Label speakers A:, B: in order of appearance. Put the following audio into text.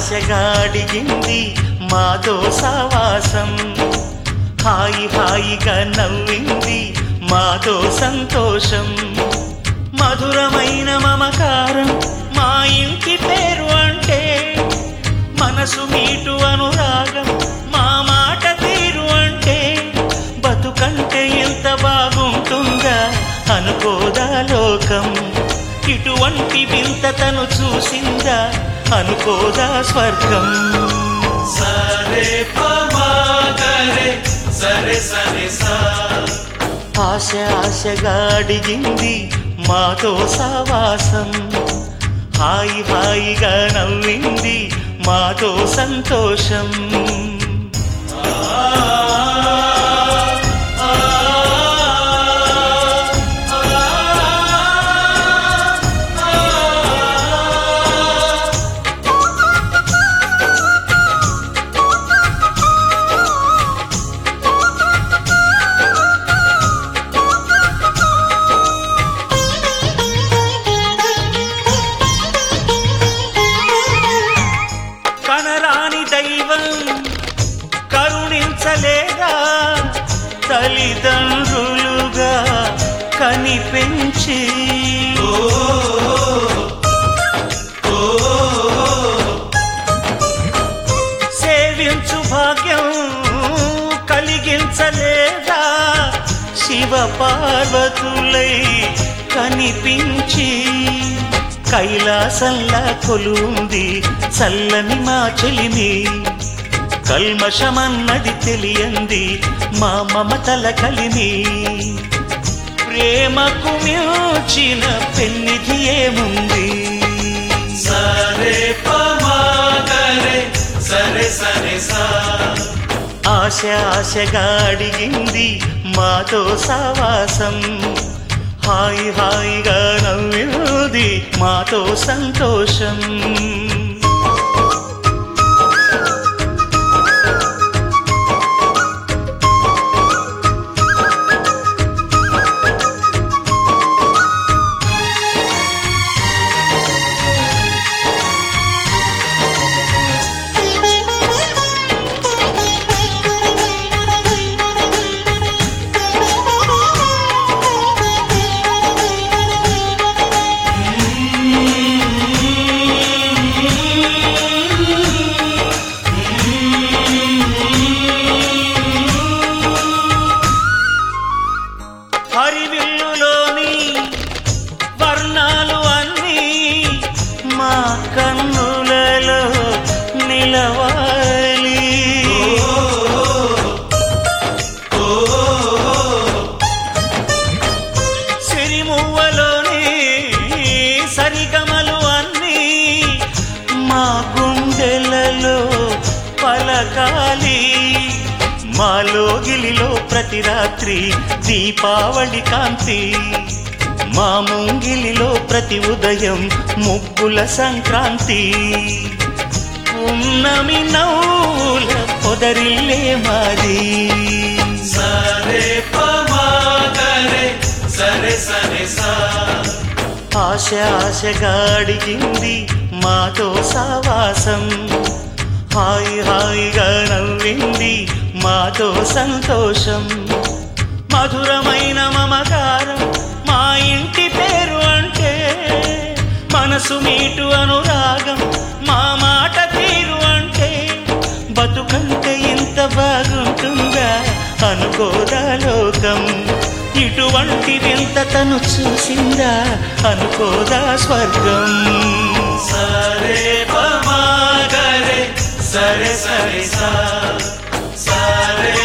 A: ఆశగా అడిగింది మాతో సావాసం హాయి హాయిగా నవ్వింది మాతో సంతోషం మధురమైన మమకారం మా ఇంటి పేరు అంటే మనసు మీటు అనురాగం మా మాట తీరు అంటే బతుకంటే ఎంత బాగుంటుందా అనుకోదా లోకం ఇటువంటి వింత తను చూసిందా అనుకోదా స్వర్గం
B: సరే పమాగరే సరే సరే సా
A: ఆశ ఆశగా అడిగింది మాతో సావాసం హాయి హాయిగా నవ్వింది మాతో సంతోషం కనరాని దైవం కరుణించలేదా తల్లిదండ్రులుగా కనిపెంచి సేవించు భాగ్యం కలిగించలేదా శివ పార్వతులై కనిపించి కైలాసంలా కొలుంది చల్లని మా చెలిమి కల్మషమన్నది తెలియంది మా మమతల కలిమి ప్రేమకు మించిన పెన్నిధి ఏముంది
B: సరే పమాగరే సరే సరే సా
A: ఆశ ఆశగా అడిగింది మాతో సావాసం హాయి హాయిగా నవ్వింది మాతో సంతోషం హరివిల్లులోని వర్ణాలు అన్నీ మా కన్నులలో నిలవాలి సిరిమువ్వలోని సరిగమలు అన్నీ మా గుండెలలో పలకాలి మాలో గిలిలో ప్రతి రాత్రి దీపావళి కాంతి మా ముంగిలిలో ప్రతి ఉదయం ముగ్గుల సంక్రాంతి ఉన్నమి నవ్వుల పొదరిల్లే మాది
B: సరే పమాగరే సరే సరే సా
A: ఆశ ఆశగా అడిగింది మాతో సావాసం హాయి హాయిగా నవ్వింది మాతో సంతోషం మధురమైన మమకారం మా ఇంటి పేరు అంటే మనసు మీటు అనురాగం మా మాట తీరు అంటే బతుకంటే ఇంత బాగుంటుందా అనుకోదా లోకం ఇటువంటి వింత తను చూసిందా అనుకోదా స్వర్గం
B: సరే పమాగరే సరే సరే సా సరే